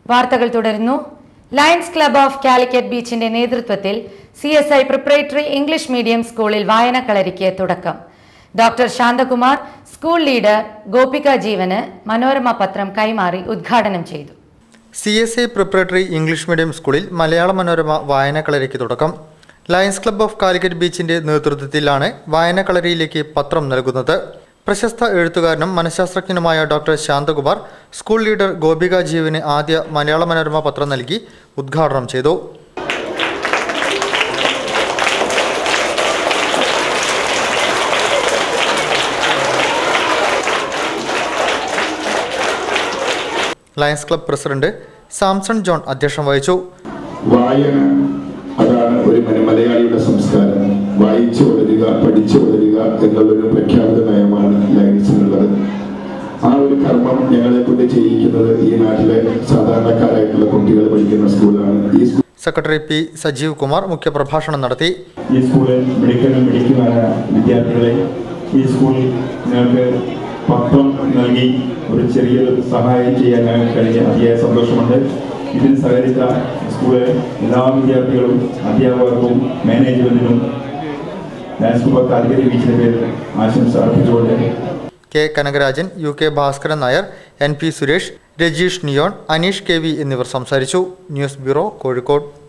വാർത്തകൾ തുടരുന്നു lions club of Calicut ബീച്ചിന്റെ നേതൃത്വത്തിൽ C S I preparatory English medium സ്കൂളിൽ വായനക്കളരിക്ക് തുടക്കം doctor Shanthakumar school leader Gopika ജീവന് മനോരമ പത്രം കൈമാറി ഉദ്ഘാടനം ചെയ്തു C S I preparatory English medium സ്കൂളിൽ മലയാള മനോരമ വായനക്കളരിക്ക് തുടക്കം ലയൺസ് ക്ലബ്ബ് ഓഫ് കാലിക്കറ്റ് ബീച്ചിന്റെ നേതൃത്വത്തിലാണ് വായനക്കളരിയിലേക്ക് പത്രം നൽകുന്നത് പ്രശസ്ത എഴുത്തുകാരനും മനഃശാസ്ത്രജ്ഞനുമായ doctor Shanthakumar school leader Gopika ജീവന് ആദ്യ മലയാള മനോരമ പത്രം നൽകി ഉദ്ഘാടനം ചെയ്തു Lions Club president Samson John അധ്യക്ഷം വഹിച്ചു വായന അതാണ് ഒരു മന- മലയാളിയുടെ സംസ്കാരം വായിച്ചു വളരുക പഠിച്ചു വളരുക എന്നുള്ളൊരു പ്രഖ്യാപിത നയമാണ് ലയൻസിനുള്ളത് ആ ഒരു കർമ്മം ഞങ്ങളെ കൊണ്ട് ചെയ്യിക്കുന്നത് ഈ നാട്ടിലെ സാധാരണക്കാരായിട്ടുള്ള കുട്ടികൾ പഠിക്കുന്ന സ്കൂളാണ് ഈ school secretary P Sajeev Kumar മുഖ്യപ്രഭാഷണം നടത്തി ഈ സ്കൂളിൽ മിടുക്കനും മിടുക്കുമായ വിദ്യാർത്ഥികളെ ഈ സ്കൂളിൽ ഞങ്ങൾക്ക് പത്രം നൽകി ഒരു ചെറിയൊരു സഹായം ചെയ്യാൻ ഞങ്ങൾക്ക് കഴിഞ്ഞ അതിയായ സന്തോഷമുണ്ട് ഇതിന് സഹകരിച്ച സ്കൂളിലെ എല്ലാ വിദ്യാർത്ഥികളും അധ്യാപകർക്കും മാനേജ്മെന്റിനും ഡാൻസ് ഗ്രൂപ്പ് കാലിക്കറ്റ് ബീച്ചിന്റെ പേരിൽ ആശംസ അർപ്പിച്ചുകൊണ്ട് K Kanakarajan U K Bhaskaran Nair N P Suresh Rajeesh Niyon Aneesh K V എന്നിവർ സംസാരിച്ചു ന്യൂസ് ബ്യൂറോ കോഴിക്കോട്